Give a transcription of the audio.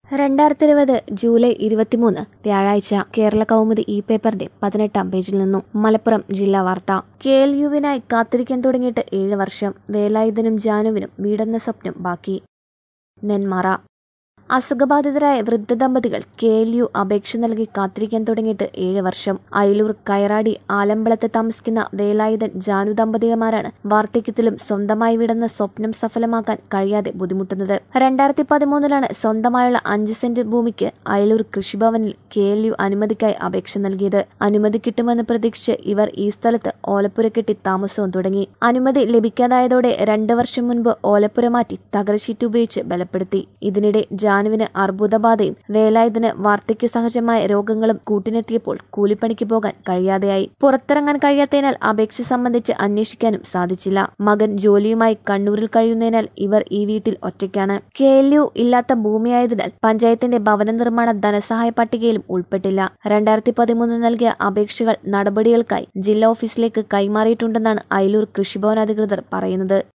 രണ്ടായിരത്തി ഇരുപത് ജൂലൈ ഇരുപത്തിമൂന്ന് വ്യാഴാഴ്ച കേരള കൗമുദി ഇ പേപ്പറിന്റെ പതിനെട്ടാം പേജിൽ നിന്നും മലപ്പുറം ജില്ലാ വാർത്ത കെ എൽ യുവിനായി കാത്തിരിക്കാൻ തുടങ്ങിയിട്ട് ഏഴ് വർഷം വേലായുധനും ജാനുവിനും വീടെന്ന സ്വപ്നം ബാക്കി നെന്മാറ അസുഖബാധിതരായ വൃദ്ധ ദമ്പതികൾ കെ എൽ യു അപേക്ഷ നൽകി കാത്തിരിക്കാൻ തുടങ്ങിയിട്ട് ഏഴ് വർഷം അയലൂർ കയറാടി ആലമ്പലത്ത് താമസിക്കുന്ന വേലായുധൻ ജാനു ദമ്പതിമാരാണ് വാർദ്ധക്യത്തിലും സ്വന്തമായി വിടുന്ന സ്വപ്നം സഫലമാക്കാൻ കഴിയാതെ ബുദ്ധിമുട്ടുന്നത് രണ്ടായിരത്തി പതിമൂന്നിലാണ് സ്വന്തമായുള്ള അഞ്ച് സെന്റ് ഭൂമിക്ക് അയലൂർ കൃഷിഭവനിൽ കെ എൽ യു അനുമതിക്കായി അപേക്ഷ നൽകിയത് അനുമതി കിട്ടുമെന്ന് പ്രതീക്ഷിച്ച് ഇവർ ഈ സ്ഥലത്ത് ഓലപ്പുര കെട്ടി താമസവും തുടങ്ങി അനുമതി ലഭിക്കാതായതോടെ രണ്ടു വർഷം മുൻപ് ഓലപ്പുര മാറ്റി തകരശീറ്റ് ഉപയോഗിച്ച് ബലപ്പെടുത്തി ഇതിനിടെ ജാനുവിന് അർബുദബാധയും വേലായുധന് വാർദ്ധക്യ സഹജമായ രോഗങ്ങളും കൂട്ടിനെത്തിയപ്പോൾ കൂലിപ്പണിക്ക് പോകാൻ കഴിയാതെയായി പുറത്തിറങ്ങാൻ കഴിയാത്തതിനാൽ അപേക്ഷ സംബന്ധിച്ച് അന്വേഷിക്കാനും സാധിച്ചില്ല മകൻ ജോലിയുമായി കണ്ണൂരിൽ കഴിയുന്നതിനാൽ ഇവർ ഈ വീട്ടിൽ ഒറ്റയ്ക്കാണ് കെ എൽ യു ഇല്ലാത്ത ഭൂമിയായതിനാൽ പഞ്ചായത്തിന്റെ ഭവന നിർമ്മാണ ധനസഹായ പട്ടികയിലും ഉൾപ്പെട്ടില്ല രണ്ടായിരത്തി പതിമൂന്ന് നൽകിയ അപേക്ഷകൾ നടപടികൾക്കായി ജില്ലാ ഓഫീസിലേക്ക് കൈമാറിയിട്ടുണ്ടെന്നാണ് അയലൂർ കൃഷിഭവൻ അധികൃതർ പറയുന്നത്